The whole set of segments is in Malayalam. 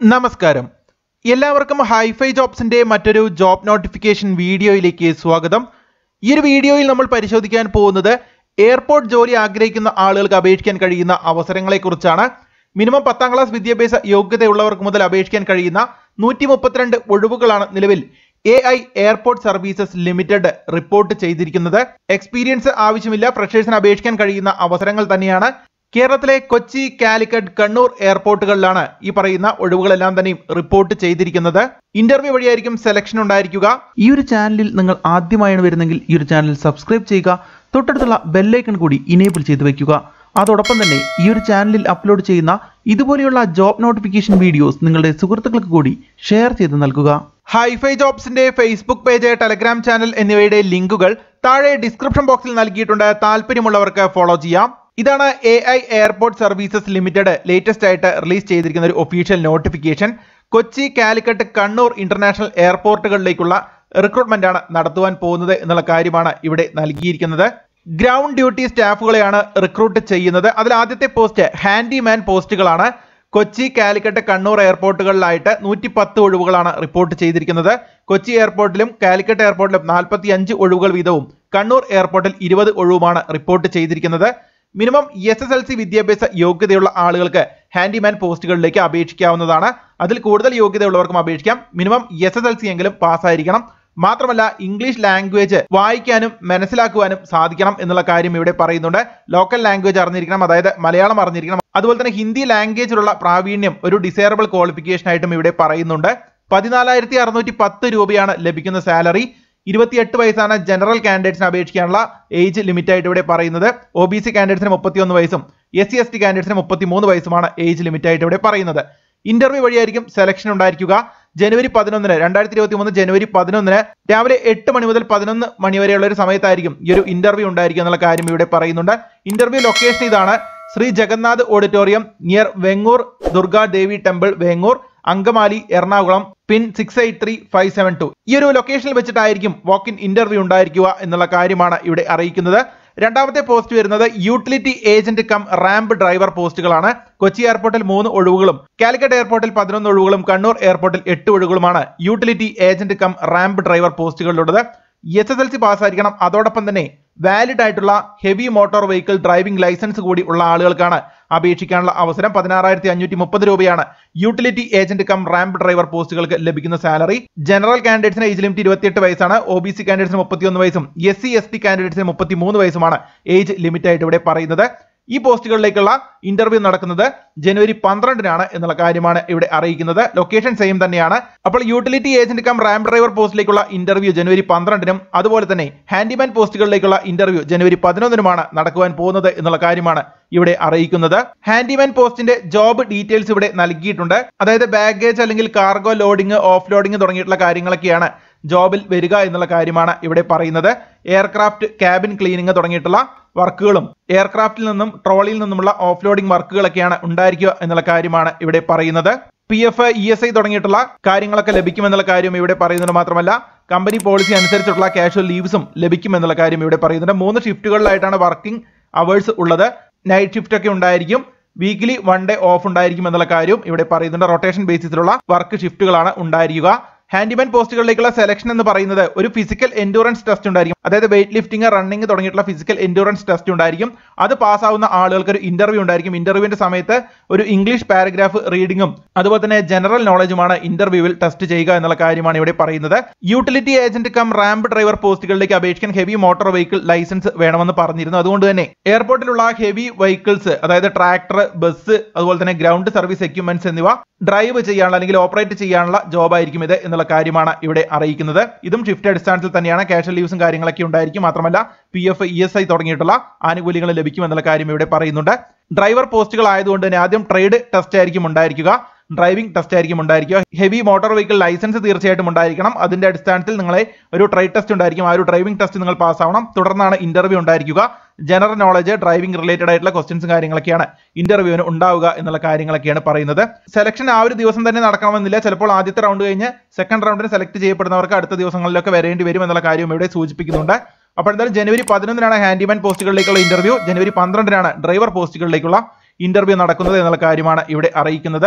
നമസ്കാരം എല്ലാവർക്കും ഹൈഫൈ ജോബ്സിന്റെ മറ്റൊരു ജോബ് നോട്ടിഫിക്കേഷൻ വീഡിയോയിലേക്ക് സ്വാഗതം ഈ ഒരു വീഡിയോയിൽ നമ്മൾ പരിശോധിക്കാൻ പോകുന്നത് എയർപോർട്ട് ജോലി ആഗ്രഹിക്കുന്ന ആളുകൾക്ക് അപേക്ഷിക്കാൻ കഴിയുന്ന അവസരങ്ങളെക്കുറിച്ചാണ് മിനിമം പത്താം ക്ലാസ് വിദ്യാഭ്യാസ യോഗ്യതയുള്ളവർക്ക് മുതൽ അപേക്ഷിക്കാൻ കഴിയുന്ന നൂറ്റി മുപ്പത്തിരണ്ട് ഒഴിവുകളാണ് നിലവിൽ A I airport services limited report ചെയ്തിരിക്കുന്നത് എക്സ്പീരിയൻസ് ആവശ്യമില്ല ഫ്രഷേഴ്സിന് അപേക്ഷിക്കാൻ കഴിയുന്ന അവസരങ്ങൾ തന്നെയാണ് കേരളത്തിലെ കൊച്ചി കാലിക്കറ്റ് കണ്ണൂർ എയർപോർട്ടുകളിലാണ് ഈ പറയുന്ന ഒഴിവുകളെല്ലാം തന്നെയും റിപ്പോർട്ട് ചെയ്തിരിക്കുന്നത് ഇന്റർവ്യൂ വഴിയായിരിക്കും സെലക്ഷൻ ഉണ്ടായിരിക്കുക ഈ ഒരു ചാനലിൽ നിങ്ങൾ ആദ്യമായാണ് വരുന്നെങ്കിൽ ഈ ഒരു ചാനൽ സബ്സ്ക്രൈബ് ചെയ്യുക തൊട്ടടുത്തുള്ള ബെല്ലൈക്കൺ കൂടി ഇനേബിൾ ചെയ്ത് വെക്കുക അതോടൊപ്പം തന്നെ ഈ ഒരു ചാനലിൽ അപ്ലോഡ് ചെയ്യുന്ന ഇതുപോലെയുള്ള ജോബ് നോട്ടിഫിക്കേഷൻ വീഡിയോസ് നിങ്ങളുടെ സുഹൃത്തുക്കൾക്ക് കൂടി ഷെയർ ചെയ്ത് നൽകുക ഹൈഫൈ ജോബ്സിന്റെ ഫേസ്ബുക്ക് പേജ് ടെലഗ്രാം ചാനൽ എന്നിവയുടെ ലിങ്കുകൾ താഴെ ഡിസ്ക്രിപ്ഷൻ ബോക്സിൽ നൽകിയിട്ടുണ്ട് താല്പര്യമുള്ളവർക്ക് ഫോളോ ചെയ്യാം ഇതാണ് A I airport services limited latest ആയിട്ട് റിലീസ് ചെയ്തിരിക്കുന്ന ഒരു official notification Kochi Calicut Kannur international എയർപോർട്ടുകളിലേക്കുള്ള റിക്രൂട്ട്മെന്റ് ആണ് നടത്തുവാൻ പോകുന്നത് എന്നുള്ള കാര്യമാണ് ഇവിടെ നൽകിയിരിക്കുന്നത് ഗ്രൗണ്ട് ഡ്യൂട്ടി സ്റ്റാഫുകളെയാണ് റിക്രൂട്ട് ചെയ്യുന്നത് അതിൽ ആദ്യത്തെ പോസ്റ്റ് ഹാൻഡിമാൻ പോസ്റ്റുകളാണ് കൊച്ചി കാലിക്കറ്റ് കണ്ണൂർ എയർപോർട്ടുകളിലായിട്ട് നൂറ്റി പത്ത് ഒഴിവുകളാണ് റിപ്പോർട്ട് ചെയ്തിരിക്കുന്നത് കൊച്ചി എയർപോർട്ടിലും കാലിക്കറ്റ് എയർപോർട്ടിലും നാൽപ്പത്തി അഞ്ച് ഒഴിവുകൾ വീതവും കണ്ണൂർ എയർപോർട്ടിൽ ഇരുപത് ഒഴിവുമാണ് റിപ്പോർട്ട് ചെയ്തിരിക്കുന്നത് minimum S S L C വിദ്യാഭ്യാസ യോഗ്യതയുള്ള ആളുകൾക്ക് ഹാൻഡിമാൻ പോസ്റ്റുകളിലേക്ക് അപേക്ഷിക്കാവുന്നതാണ് അതിൽ കൂടുതൽ യോഗ്യതയുള്ളവർക്കും അപേക്ഷിക്കാം minimum S S L C എങ്കിലും പാസ്സായിരിക്കണം മാത്രമല്ല ഇംഗ്ലീഷ് ലാംഗ്വേജ് വായിക്കാനും മനസ്സിലാക്കുവാനും സാധിക്കണം എന്നുള്ള കാര്യം ഇവിടെ പറയുന്നുണ്ട് ലോക്കൽ ലാംഗ്വേജ് അറിഞ്ഞിരിക്കണം അതായത് മലയാളം അറിഞ്ഞിരിക്കണം അതുപോലെ തന്നെ ഹിന്ദി ലാംഗ്വേജിലുള്ള പ്രാവീണ്യം ഒരു ഡിസൈറബിൾ ക്വാളിഫിക്കേഷൻ ആയിട്ടും ഇവിടെ പറയുന്നുണ്ട് പതിനാലായിരത്തി അറുന്നൂറ്റി പത്ത് രൂപയാണ് ലഭിക്കുന്ന സാലറി ഇരുപത്തിയെട്ട് വയസ്സാണ് ജനറൽ കാൻഡിഡേറ്റ്സിന് അപേക്ഷിക്കാനുള്ള ഏജ് ലിമിറ്റ് ആയിട്ട് ഇവിടെ പറയുന്നത് ഒ ബി സി കാൻഡിഡേറ്റ്സിന് മുപ്പത്തിയൊന്ന് വയസ്സും എസ് സി എസ് ടി കാൻഡിഡേറ്റ്സിന് മുപ്പത്തിമൂന്ന് വയസ്സുമാണ് ഏജ് ലിമിറ്റ് ആയിട്ട് ഇവിടെ പറയുന്നത് ഇന്റർവ്യൂ വഴിയായിരിക്കും സെലക്ഷൻ ഉണ്ടായിരിക്കുക ജനുവരി പതിനൊന്നിന് രണ്ടായിരത്തി ഇരുപത്തി മൂന്ന് ജനുവരി പതിനൊന്നിന് രാവിലെ എട്ട് മണി മുതൽ പതിനൊന്ന് മണി വരെയുള്ള ഒരു സമയത്തായിരിക്കും ഈ ഒരു ഇന്റർവ്യൂ ഉണ്ടായിരിക്കുക എന്നുള്ള കാര്യം ഇവിടെ പറയുന്നുണ്ട് ഇന്റർവ്യൂ ലൊക്കേഷൻ ഇതാണ് Shri Jagannath auditorium near Vengoor Durga Devi temple Vengoor Angamaly Ernakulam pin six eight three five seven two ഈ ഒരു ലൊക്കേഷനിൽ വെച്ചിട്ടായിരിക്കും വാക്ക് ഇൻ ഇന്റർവ്യൂ ഉണ്ടായിരിക്കുക എന്നുള്ള കാര്യമാണ് ഇവിടെ അറിയിക്കുന്നത് രണ്ടാമത്തെ പോസ്റ്റ് വരുന്നത് utility agent cum ramp driver പോസ്റ്റുകളാണ് കൊച്ചി എയർപോർട്ടിൽ മൂന്ന് ഒഴിവുകളും കാലിക്കറ്റ് എയർപോർട്ടിൽ പതിനൊന്ന് ഒഴിവുകളും കണ്ണൂർ എയർപോർട്ടിൽ എട്ട് ഒഴിവുകളുമാണ് utility agent cum ramp driver പോസ്റ്റുകളിലുള്ളത് എസ് എസ് എൽ സി പാസ്സായിരിക്കണം അതോടൊപ്പം തന്നെ വാലിഡ് ആയിട്ടുള്ള heavy motor vehicle driving licence കൂടി ഉള്ള ആളുകൾക്കാണ് അപേക്ഷിക്കാനുള്ള അവസരം പതിനാറായിരത്തി അഞ്ഞൂറ്റി മുപ്പത് രൂപയാണ് utility agent cum ramp driver പോസ്റ്റുകൾക്ക് ലഭിക്കുന്ന സാലറി ജനറൽ കാൻഡിഡേറ്റ്സിന് ഏജ് ലിമിറ്റ് ഇരുപത്തിയെട്ട് വയസ്സാണ് ഒ ബി സി കാൻഡിഡേറ്റ്സിന് മുപ്പത്തിയൊന്ന് വയസ്സും എസ് സി എസ് ടി കാൻഡിഡേറ്റ്സിന് മുപ്പത്തിമൂന്ന് വയസ്സുമാണ് ഏജ് ലിമിറ്റ് ആയിട്ട് ഇവിടെ പറയുന്നത് ഈ പോസ്റ്റുകളിലേക്കുള്ള ഇന്റർവ്യൂ നടക്കുന്നത് ജനുവരി പന്ത്രണ്ടിനാണ് എന്നുള്ള കാര്യമാണ് ഇവിടെ അറിയിക്കുന്നത് ലൊക്കേഷൻ സെയിം തന്നെയാണ് അപ്പോൾ utility agent cum ramp driver പോസ്റ്റിലേക്കുള്ള ഇന്റർവ്യൂ ജനുവരി പന്ത്രണ്ടിനും അതുപോലെ തന്നെ ഹാൻഡിമാൻ പോസ്റ്റുകളിലേക്കുള്ള ഇന്റർവ്യൂ ജനുവരി പതിനൊന്നിനുമാണ് നടക്കുവാൻ പോകുന്നത് എന്നുള്ള കാര്യമാണ് ഇവിടെ അറിയിക്കുന്നത് ഹാൻഡിമാൻ പോസ്റ്റിന്റെ ജോബ് ഡീറ്റെയിൽസ് ഇവിടെ നൽകിയിട്ടുണ്ട് അതായത് ബാഗേജ് അല്ലെങ്കിൽ കാർഗോ ലോഡിംഗ് ഓഫ് ലോഡിംഗ് തുടങ്ങിയിട്ടുള്ള കാര്യങ്ങളൊക്കെയാണ് ജോബിൽ വരിക എന്നുള്ള കാര്യമാണ് ഇവിടെ പറയുന്നത് എയർക്രാഫ്റ്റ് ക്യാബിൻ ക്ലീനിങ് തുടങ്ങിയിട്ടുള്ള വർക്കുകളും എയർക്രാഫ്റ്റിൽ നിന്നും ട്രോളിയിൽ നിന്നുമുള്ള ഓഫ് ലോഡിംഗ് വർക്കുകളൊക്കെയാണ് ഉണ്ടായിരിക്കുക എന്നുള്ള കാര്യമാണ് ഇവിടെ പറയുന്നത് P F E S I തുടങ്ങിയിട്ടുള്ള കാര്യങ്ങളൊക്കെ ലഭിക്കുമെന്നുള്ള കാര്യം ഇവിടെ പറയുന്നുണ്ട് മാത്രമല്ല കമ്പനി പോളിസി അനുസരിച്ചുള്ള കാഷ്വൽ ലീവ്സും ലഭിക്കുമെന്നുള്ള കാര്യം ഇവിടെ പറയുന്നുണ്ട് മൂന്ന് ഷിഫ്റ്റുകളിലായിട്ടാണ് വർക്കിംഗ് അവേഴ്സ് ഉള്ളത് നൈറ്റ് ഷിഫ്റ്റ് ഒക്കെ ഉണ്ടായിരിക്കും വീക്ക്ലി വൺ ഡേ ഓഫ് ഉണ്ടായിരിക്കും എന്നുള്ള കാര്യവും ഇവിടെ പറയുന്നുണ്ട് റൊട്ടേഷൻ ബേസിസിലുള്ള വർക്ക് ഷിഫ്റ്റുകളാണ് ഉണ്ടായിരിക്കുക ഹാൻഡിമാൻ പോസ്റ്റുകളിലേക്കുള്ള സെലക്ഷൻ എന്ന് പറയുന്നത് ഒരു ഫിസിക്കൽ എൻഡൂറൻസ് ടെസ്റ്റ് ഉണ്ടായിരിക്കും അതായത് വെയിറ്റ് ലിഫ്റ്റിംഗ് റണ്ണിംഗ് തുടങ്ങിയിട്ടുള്ള ഫിസിക്കൽ എൻഡൂറൻസ് ടെസ്റ്റ് ഉണ്ടായിരിക്കും അത് പാസ്സാവുന്ന ആളുകൾക്ക് ഒരു ഇന്റർവ്യൂ ഉണ്ടായിരിക്കും ഇന്റർവ്യൂവിന്റെ സമയത്ത് ഒരു ഇംഗ്ലീഷ് പാരഗ്രാഫ് റീഡിങ്ങും അതുപോലെ തന്നെ ജനറൽ നോളജുമാണ് ഇന്റർവ്യൂവിൽ ടെസ്റ്റ് ചെയ്യുക എന്നുള്ള കാര്യമാണ് ഇവിടെ പറയുന്നത് utility agent cum ramp driver പോസ്റ്റുകളിലേക്ക് അപേക്ഷിക്കാൻ ഹെവി മോട്ടോർ വെഹിക്കിൾ ലൈസൻസ് വേണമെന്ന് പറഞ്ഞിരുന്നു അതുകൊണ്ട് തന്നെ എയർപോർട്ടിലുള്ള ഹെവി വെഹിക്കിൾസ് അതായത് ട്രാക്ടർ ബസ് അതുപോലെ തന്നെ ഗ്രൗണ്ട് സർവീസ് എക്യുപ്മെന്റ്സ് എന്നിവ ഡ്രൈവ് ചെയ്യാനുള്ള അല്ലെങ്കിൽ ഓപ്പറേറ്റ് ചെയ്യാനുള്ള ജോബ് ആയിരിക്കും ഇത് എന്നുള്ള കാര്യമാണ് ഇവിടെ അറിയിക്കുന്നത് ഇതും ഷിഫ്റ്റ് അടിസ്ഥാനത്തിൽ തന്നെയാണ് കാഷ്വൽ ലീവ്സും കാര്യങ്ങളൊക്കെ ഉണ്ടായിരിക്കും മാത്രമല്ല P F E S I തുടങ്ങിയിട്ടുള്ള ആനുകൂല്യങ്ങൾ ലഭിക്കും എന്നുള്ള കാര്യം ഇവിടെ പറയുന്നുണ്ട് ഡ്രൈവർ പോസ്റ്റുകൾ ആയതുകൊണ്ട് തന്നെ ആദ്യം ട്രേഡ് ടെസ്റ്റ് ആയിരിക്കും ഉണ്ടായിരിക്കുക ഡ്രൈവിംഗ് ടെസ്റ്റ് ആയിരിക്കും ഉണ്ടായിരിക്കുക ഹെവി മോട്ടോർ വെഹിക്കിൾ ലൈസൻസ് തീർച്ചയായിട്ടും ഉണ്ടായിരിക്കണം അതിന്റെ അടിസ്ഥാനത്തിൽ നിങ്ങളെ ഒരു ട്രേഡ് ടെസ്റ്റ് ഉണ്ടായിരിക്കും ആ ഒരു ഡ്രൈവിംഗ് ടെസ്റ്റ് നിങ്ങൾ പാസ്സാവണം തുടർന്നാണ് ഇന്റർവ്യൂ ഉണ്ടായിരിക്കുക ജനറൽ നോളജ് ഡ്രൈവിംഗ് റിലേറ്റഡ് ആയിട്ടുള്ള ക്വസ്റ്റ്യൻസും കാര്യങ്ങളൊക്കെയാണ് ഇന്റർവ്യൂവിന് ഉണ്ടാവുക എന്നുള്ള കാര്യങ്ങളൊക്കെയാണ് പറയുന്നത് സെലക്ഷൻ ആ ഒരു ദിവസം തന്നെ നടക്കണമെന്നില്ല ചിലപ്പോൾ ആദ്യത്തെ റൗണ്ട് കഴിഞ്ഞ് സെക്കൻഡ് റൗണ്ടിന് സെലക്ട് ചെയ്യപ്പെടുന്നവർക്ക് അടുത്ത ദിവസങ്ങളിലൊക്കെ വരേണ്ടി വരും എന്നുള്ള കാര്യം ഇവിടെ സൂചിപ്പിക്കുന്നുണ്ട് അപ്പോൾ എന്തായാലും ജനുവരി പതിനൊന്നിനാണ് ഹാൻഡിമാൻ പോസ്റ്റുകളിലേക്കുള്ള ഇന്റർവ്യൂ ജനുവരി പന്ത്രണ്ടിനാണ് ഡ്രൈവർ പോസ്റ്റുകളിലേക്കുള്ള ഇന്റർവ്യൂ നടക്കുന്നത് എന്നുള്ള കാര്യമാണ് ഇവിടെ അറിയിക്കുന്നത്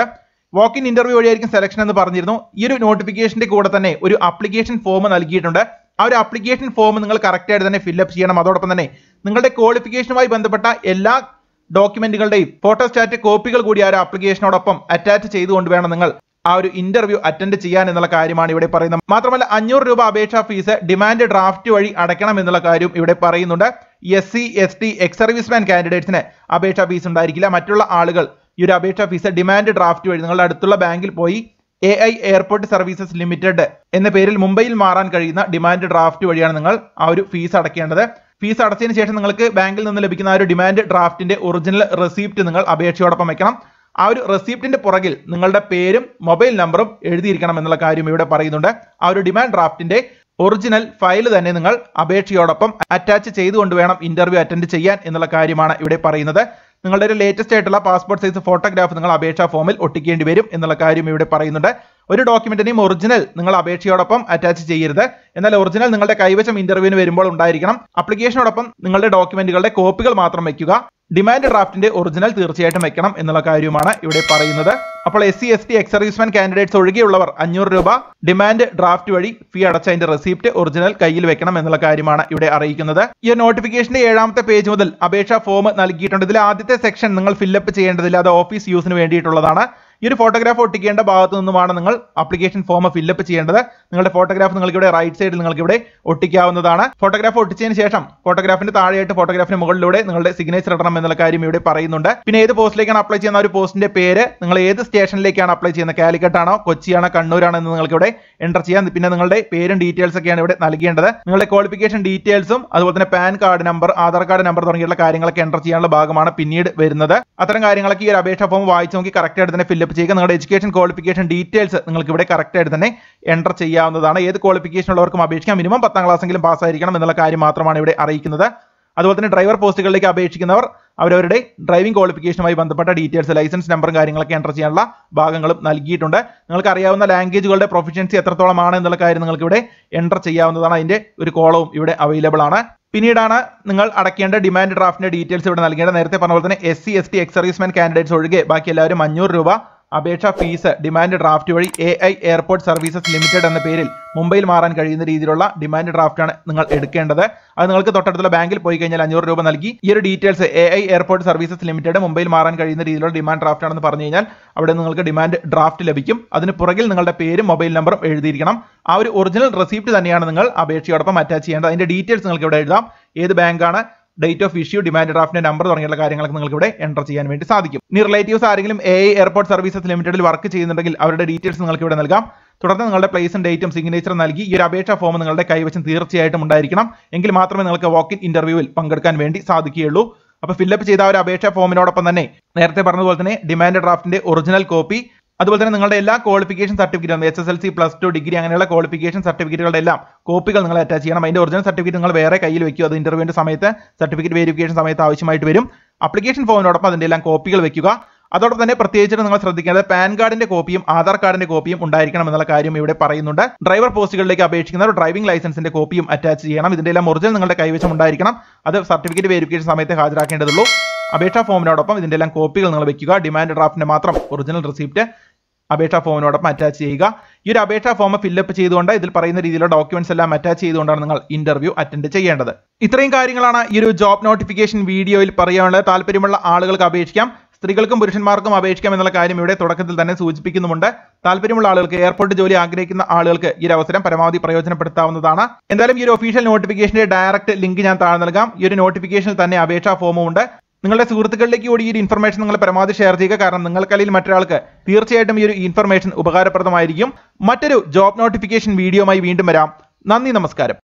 വാക്ക് ഇൻ ഇന്റർവ്യൂ വഴിയായിരിക്കും സെലക്ഷൻ എന്ന് പറഞ്ഞിരുന്നു ഈ ഒരു നോട്ടിഫിക്കേഷന്റെ കൂടെ തന്നെ ഒരു അപ്ലിക്കേഷൻ ഫോം നൽകിയിട്ടുണ്ട് ആ ഒരു അപ്ലിക്കേഷൻ ഫോം നിങ്ങൾ കറക്റ്റ് ആയിട്ട് തന്നെ ഫില്ലപ്പ് ചെയ്യണം അതോടൊപ്പം തന്നെ നിങ്ങളുടെ ക്വാളിഫിക്കേഷനുമായി ബന്ധപ്പെട്ട എല്ലാ ഡോക്യുമെന്റുകളുടെയും ഫോട്ടോസ്റ്റാറ്റ് കോപ്പികൾ കൂടി ആ ഒരു ആപ്ലിക്കേഷനോടൊപ്പം അറ്റാച്ച് ചെയ്തുകൊണ്ട് വേണം നിങ്ങൾ ആ ഒരു ഇന്റർവ്യൂ അറ്റൻഡ് ചെയ്യാൻ എന്നുള്ള കാര്യമാണ് ഇവിടെ പറയുന്നത് മാത്രമല്ല അഞ്ഞൂറ് രൂപ അപേക്ഷാ ഫീസ് ഡിമാൻഡ് ഡ്രാഫ്റ്റ് വഴി അടയ്ക്കണം എന്നുള്ള കാര്യം ഇവിടെ പറയുന്നുണ്ട് S C S T ex serviceman കാൻഡിഡേറ്റ്സിന് അപേക്ഷാ ഫീസ് ഉണ്ടായിരിക്കില്ല മറ്റുള്ള ആളുകൾ ഈ ഒരു അപേക്ഷാ ഫീസ് ഡിമാൻഡ് ഡ്രാഫ്റ്റ് വഴി നിങ്ങളുടെ അടുത്തുള്ള ബാങ്കിൽ പോയി A I airport services limited എന്ന പേരിൽ മുംബൈയിൽ മാറാൻ കഴിയുന്ന ഡിമാൻഡ് ഡ്രാഫ്റ്റ് വഴിയാണ് നിങ്ങൾ ആ ഒരു ഫീസ് അടയ്ക്കേണ്ടത് ഫീസ് അടച്ചതിന് ശേഷം നിങ്ങൾക്ക് ബാങ്കിൽ നിന്ന് ലഭിക്കുന്ന ആ ഒരു ഡിമാൻഡ് ഡ്രാഫ്റ്റിന്റെ ഒറിജിനൽ റെസിപ്റ്റ് നിങ്ങൾ അപേക്ഷയോടൊപ്പം വെക്കണം ആ ഒരു റെസിപ്റ്റിന്റെ പുറകിൽ നിങ്ങളുടെ പേരും മൊബൈൽ നമ്പറും എഴുതിയിരിക്കണം എന്നുള്ള കാര്യം ഇവിടെ പറയുന്നുണ്ട് ആ ഒരു ഡിമാൻഡ് ഡ്രാഫ്റ്റിന്റെ ഒറിജിനൽ ഫയൽ തന്നെ നിങ്ങൾ അപേക്ഷയോടൊപ്പം അറ്റാച്ച് ചെയ്തുകൊണ്ട് വേണം ഇന്റർവ്യൂ അറ്റൻഡ് ചെയ്യാൻ എന്നുള്ള കാര്യമാണ് ഇവിടെ പറയുന്നത് നിങ്ങളുടെ ഒരു ലേറ്റസ്റ്റ് ആയിട്ടുള്ള പാസ്പോർട്ട് സൈസ് ഫോട്ടോഗ്രാഫ് നിങ്ങൾ അപേക്ഷാ ഫോമിൽ ഒട്ടിക്കേണ്ടി വരും എന്നുള്ള കാര്യം ഇവിടെ പറയുന്നുണ്ട് ഒരു ഡോക്യുമെന്റിനെയും ഒറിജിനൽ നിങ്ങൾ അപേക്ഷയോടൊപ്പം അറ്റാച്ച് ചെയ്യരുത് എന്നാൽ ഒറിജിനൽ നിങ്ങളുടെ കൈവശം ഇന്റർവ്യൂവിന് വരുമ്പോൾ ഉണ്ടായിരിക്കണം അപ്ലിക്കേഷനോടൊപ്പം നിങ്ങളുടെ ഡോക്യുമെന്റുകളുടെ കോപ്പികൾ മാത്രം വെക്കുക ഡിമാൻഡ് ഡ്രാഫ്റ്റിന്റെ ഒറിജിനൽ തീർച്ചയായിട്ടും വെക്കണം എന്നുള്ള കാര്യമാണ് ഇവിടെ പറയുന്നത് അപ്പോൾ S C S T ex serviceman candidates ഒഴികെയുള്ളവർ അഞ്ഞൂറ് രൂപ ഡിമാൻഡ് ഡ്രാഫ്റ്റ് വഴി ഫീ അടച്ച അതിന്റെ റെസിപ്റ്റ് ഒറിജിനൽ കയ്യിൽ വെക്കണം എന്നുള്ള കാര്യമാണ് ഇവിടെ അറിയിക്കുന്നത് ഈ നോട്ടിഫിക്കേഷന്റെ ഏഴാമത്തെ പേജ് മുതൽ അപേക്ഷാ ഫോം നൽകിയിട്ടുണ്ട് ഇതിൽ ആദ്യത്തെ സെക്ഷൻ നിങ്ങൾ ഫില്ലപ്പ് ചെയ്യേണ്ടതില്ല അത് ഓഫീസ് യൂസിന് വേണ്ടിയിട്ടുള്ളതാണ് ഈ ഒരു ഫോട്ടോഗ്രാഫ് ഒട്ടിക്കേണ്ട ഭാഗത്തു നിന്നുമാണ് നിങ്ങൾ അപ്ലിക്കേഷൻ ഫോം ഫില്ലപ്പ് ചെയ്യേണ്ടത് നിങ്ങളുടെ ഫോട്ടോഗ്രാഫ് നിങ്ങൾക്ക് ഇവിടെ റൈറ്റ് സൈഡിൽ നിങ്ങൾക്ക് ഇവിടെ ഒട്ടിക്കാവുന്നതാണ് ഫോട്ടോഗ്രാഫ് ഒട്ടിച്ചതിന് ശേഷം ഫോട്ടോഗ്രാഫിന്റെ താഴെയായിട്ട് ഫോട്ടോഗ്രാഫിന് മുകളിലൂടെ നിങ്ങളുടെ സിഗ്നേച്ചർ ഇടണം എന്നുള്ള കാര്യം ഇവിടെ പറയുന്നുണ്ട് പിന്നെ ഏത് പോസ്റ്റിലേക്കാണ് അപ്ലൈ ചെയ്യുന്ന ആ ഒരു പോസ്റ്റിന്റെ പേര് നിങ്ങൾ ഏത് സ്റ്റേഷനിലേക്കാണ് അപ്ലൈ ചെയ്യുന്നത് കാലിക്കറ്റ് ആണോ കൊച്ചിയാണോ കണ്ണൂരാണോ എന്ന് നിങ്ങൾക്ക് ഇവിടെ എൻ്റർ ചെയ്യാം പിന്നെ നിങ്ങളുടെ പേരും ഡീറ്റെയിൽസ് ഒക്കെയാണ് ഇവിടെ നൽകേണ്ടത് നിങ്ങളുടെ ക്വാളിഫിക്കേഷൻ ഡീറ്റെയിൽസും അതുപോലെ തന്നെ PAN card number Aadhaar card number തുടങ്ങിയുള്ള കാര്യങ്ങളൊക്കെ എൻ്റർ ചെയ്യാനുള്ള ഭാഗമാണ് പിന്നീട് വരുന്നത് അത്തരം കാര്യങ്ങളൊക്കെ ഈ ഒരു അപേക്ഷാ ഫോം വായിച്ച് നോക്കി കറക്റ്റ് ആയിട്ട് തന്നെ ഫില്ലപ്പ് ചെയ്യുക നിങ്ങളുടെ എഡ്യൂക്കേഷൻ ക്വാളിഫിക്കേഷൻ ഡീറ്റെയിൽസ് നിങ്ങൾക്ക് ഇവിടെ കറക്റ്റ് ആയിട്ട് തന്നെ എൻ്റർ ചെയ്യാവുന്നതാണ് ഏത് ക്വാളിഫിക്കേഷൻ ഉള്ളവർക്കും അപേക്ഷിക്കാം മിനിമം പത്താം ക്ലാസ്സെങ്കിലും പാസ്സായിരിക്കണം എന്നുള്ള കാര്യം മാത്രമാണ് ഇവിടെ അറിയിക്കുന്നത് അതുപോലെ തന്നെ ഡ്രൈവർ പോസ്റ്റുകളിലേക്ക് അപേക്ഷിക്കുന്നവർ അവരവരുടെ ഡ്രൈവിംഗ് ക്വാളിഫിക്കേഷനുമായി ബന്ധപ്പെട്ട ഡീറ്റെയിൽസ് ലൈസൻസ് നമ്പറും കാര്യങ്ങളൊക്കെ എൻ്റർ ചെയ്യാനുള്ള ഭാഗങ്ങളും നൽകിയിട്ടുണ്ട് നിങ്ങൾക്ക് അറിയാവുന്ന ലാംഗ്വേജുകളുടെ പ്രൊഫിഷ്യൻസി എത്രത്തോളമാണ് എന്നുള്ള കാര്യം നിങ്ങൾക്ക് ഇവിടെ എൻ്റർ ചെയ്യാവുന്നതാണ് അതിന്റെ ഒരു കോളവും ഇവിടെ അവൈലബിൾ ആണ് പിന്നീടാണ് നിങ്ങൾ അടയ്ക്കേണ്ട ഡിമാൻഡ് ഡ്രാഫ്റ്റിന്റെ ഡീറ്റെയിൽസ് ഇവിടെ നൽകേണ്ടത് നേരത്തെ പറഞ്ഞ പോലെ തന്നെ S C S T ex serviceman candidates ഒഴികെ ബാക്കി എല്ലാവരും അഞ്ഞൂറ് രൂപ അപേക്ഷാ ഫീസ് ഡിമാൻഡ് ഡ്രാഫ്റ്റ് വഴി A I airport services limited എന്ന പേരിൽ മുംബൈയിൽ മാറാൻ കഴിയുന്ന രീതിയിലുള്ള ഡിമാൻഡ് ഡ്രാഫ്റ്റാണ് നിങ്ങൾ എടുക്കേണ്ടത് അത് നിങ്ങൾക്ക് തൊട്ടടുത്തുള്ള ബാങ്കിൽ പോയി കഴിഞ്ഞാൽ അഞ്ഞൂറ് രൂപ നൽകി ഈ ഒരു details A I airport services limited മുംബൈയിൽ മാറാൻ കഴിയുന്ന രീതിയിലുള്ള ഡിമാൻഡ് ഡ്രാഫ്റ്റ് ആണെന്ന് പറഞ്ഞു കഴിഞ്ഞാൽ അവിടെ നിങ്ങൾക്ക് ഡിമാൻഡ് ഡ്രാഫ്റ്റ് ലഭിക്കും അതിന് പുറകിൽ നിങ്ങളുടെ പേരും മൊബൈൽ നമ്പറും എഴുതിയിരിക്കണം ആ ഒരു ഒറിജിനൽ റെസിപ്റ്റ് തന്നെയാണ് നിങ്ങൾ അപേക്ഷയോടൊപ്പം അറ്റാച്ച് ചെയ്യേണ്ടത് അതിന്റെ ഡീറ്റെയിൽസ് നിങ്ങൾക്ക് ഇവിടെ എഴുതാം ഏത് ബാങ്കാണ് ഡേറ്റ് ഓഫ് ഇഷ്യൂ ഡിമാൻഡ് ഡ്രാഫ്റ്റിന്റെ നമ്പർ തുടങ്ങിയുള്ള കാര്യങ്ങളൊക്കെ നിങ്ങൾക്ക് ഇവിടെ എൻ്റർ ചെയ്യാൻ വേണ്ടി സാധിക്കും ഇനി റിലേറ്റീവ്സ് ആരെങ്കിലും എ എയർപോർട്ട് സർവീസസ് ലിമിറ്റഡിൽ വർക്ക് ചെയ്യുന്നുണ്ടെങ്കിൽ അവരുടെ ഡീറ്റെയിൽസ് നിങ്ങൾക്ക് ഇവിടെ നൽകാം തുടർന്ന് നിങ്ങളുടെ പ്ലേസും ഡേറ്റും സിഗ്നേച്ചറും നൽകി ഈ ഒരു അപേക്ഷാ ഫോം നിങ്ങളുടെ കൈവശം തീർച്ചയായിട്ടും ഉണ്ടായിരിക്കണം എങ്കിൽ മാത്രമേ നിങ്ങൾക്ക് വാക്ക് ഇൻ ഇന്റർവ്യൂവിൽ പങ്കെടുക്കാൻ വേണ്ടി സാധിക്കുകയുള്ളൂ അപ്പോൾ ഫില്ലപ്പ് ചെയ്ത ആ ഒരു അപേക്ഷാ ഫോമിനോടൊപ്പം തന്നെ നേരത്തെ പറഞ്ഞതുപോലെ തന്നെ ഡിമാൻഡ് ഡ്രാഫ്റ്റിന്റെ ഒറിജിനൽ കോപ്പി അതുപോലെ തന്നെ നിങ്ങളുടെ എല്ലാ ക്വാളിഫിക്കേഷൻ സർട്ടിഫിക്കറ്റും S S L C plus two degree അങ്ങനെയുള്ള ക്വാളിഫിക്കേഷൻ സർട്ടിഫിക്കറ്റുകളുടെ എല്ലാം കോപ്പികൾ നിങ്ങൾ അറ്റാച്ച് ചെയ്യണം അതിന്റെ ഒറിജിനൽ സർട്ടിഫിക്കറ്റ് നിങ്ങൾ വേറെ കയ്യിൽ വെക്കുക അത് ഇന്റർവ്യൂവിന്റെ സമയത്ത് സർട്ടിഫിക്കറ്റ് വെരിഫിക്കേഷൻ സമയത്ത് ആവശ്യമായിട്ട് വരും അപ്ലിക്കേഷൻ ഫോമിനോടൊപ്പം അതിന്റെ എല്ലാം കോപ്പികൾ വെക്കുക അതോടൊപ്പം തന്നെ പ്രത്യേകിച്ചിട്ട് നിങ്ങൾ ശ്രദ്ധിക്കേണ്ടത് പാൻ കാർഡിന്റെ കോപ്പിയും ആധാർ കാർഡിന്റെ കോപ്പിയും ഉണ്ടായിരിക്കണം എന്നുള്ള കാര്യം ഇവിടെ പറയുന്നുണ്ട് ഡ്രൈവർ പോസ്റ്റുകളിലേക്ക് അപേക്ഷിക്കുന്നവർ ഡ്രൈവിംഗ് ലൈസൻസിന്റെ കോപ്പിയും അറ്റാച്ച് ചെയ്യണം ഇതിന്റെ എല്ലാം ഒറിജിനൽ നിങ്ങളുടെ കൈവശം ഉണ്ടായിരിക്കണം അത് സർട്ടിഫിക്കറ്റ് വെരിഫിക്കേഷൻ സമയത്ത് ഹാജരാക്കേണ്ടതുള്ളൂ അപേക്ഷാ ഫോമിനോടൊപ്പം ഇതിന്റെ എല്ലാം കോപ്പികൾ നിങ്ങൾ വെക്കുക ഡിമാൻഡ് ഡ്രാഫ്റ്റിന്റെ മാത്രം ഒറിജിനൽ റെസിപ്റ്റ് അപേക്ഷാ ഫോമിനോടൊപ്പം അറ്റാച്ച് ചെയ്യുക ഈ ഒരു അപേക്ഷാ ഫോം ഫില്ലപ്പ് ചെയ്തുകൊണ്ട് ഇതിൽ പറയുന്ന രീതിയിലുള്ള ഡോക്യുമെന്റ്സ് എല്ലാം അറ്റാച്ച് ചെയ്തുകൊണ്ടാണ് നിങ്ങൾ ഇന്റർവ്യൂ അറ്റൻഡ് ചെയ്യേണ്ടത് ഇത്രയും കാര്യങ്ങളാണ് ഈ ഒരു ജോബ് നോട്ടിഫിക്കേഷൻ വീഡിയോയിൽ പറയാനുള്ളത് താല്പര്യമുള്ള ആളുകൾക്ക് അപേക്ഷിക്കാം സ്ത്രീകൾക്കും പുരുഷന്മാർക്കും അപേക്ഷിക്കാം എന്നുള്ള കാര്യം ഇവിടെ തുടക്കത്തിൽ തന്നെ സൂചിപ്പിക്കുന്നുമുണ്ട് താല്പര്യമുള്ള ആളുകൾക്ക് എയർപോർട്ട് ജോലി ആഗ്രഹിക്കുന്ന ആളുകൾക്ക് ഈ ഒരു അവസരം പരമാവധി പ്രയോജനപ്പെടുത്താവുന്നതാണ് എന്തായാലും ഈ ഒരു ഒഫീഷ്യൽ നോട്ടിഫിക്കേഷന്റെ ഡയറക്റ്റ് ലിങ്ക് ഞാൻ താഴെ നൽകാം ഈ ഒരു നോട്ടിഫിക്കേഷനിൽ തന്നെ അപേക്ഷാ ഫോമും ഉണ്ട് നിങ്ങളുടെ സുഹൃത്തുക്കളിലേക്ക് കൂടി ഈ ഒരു ഇൻഫർമേഷൻ നിങ്ങൾ പരമാവധി ഷെയർ ചെയ്യുക കാരണം നിങ്ങൾക്കല്ലെങ്കിൽ മറ്റൊരാൾക്ക് തീർച്ചയായിട്ടും ഈ ഒരു ഇൻഫർമേഷൻ ഉപകാരപ്രദമായിരിക്കും മറ്റൊരു ജോബ് നോട്ടിഫിക്കേഷൻ വീഡിയോയുമായി വീണ്ടും വരാം നന്ദി നമസ്കാരം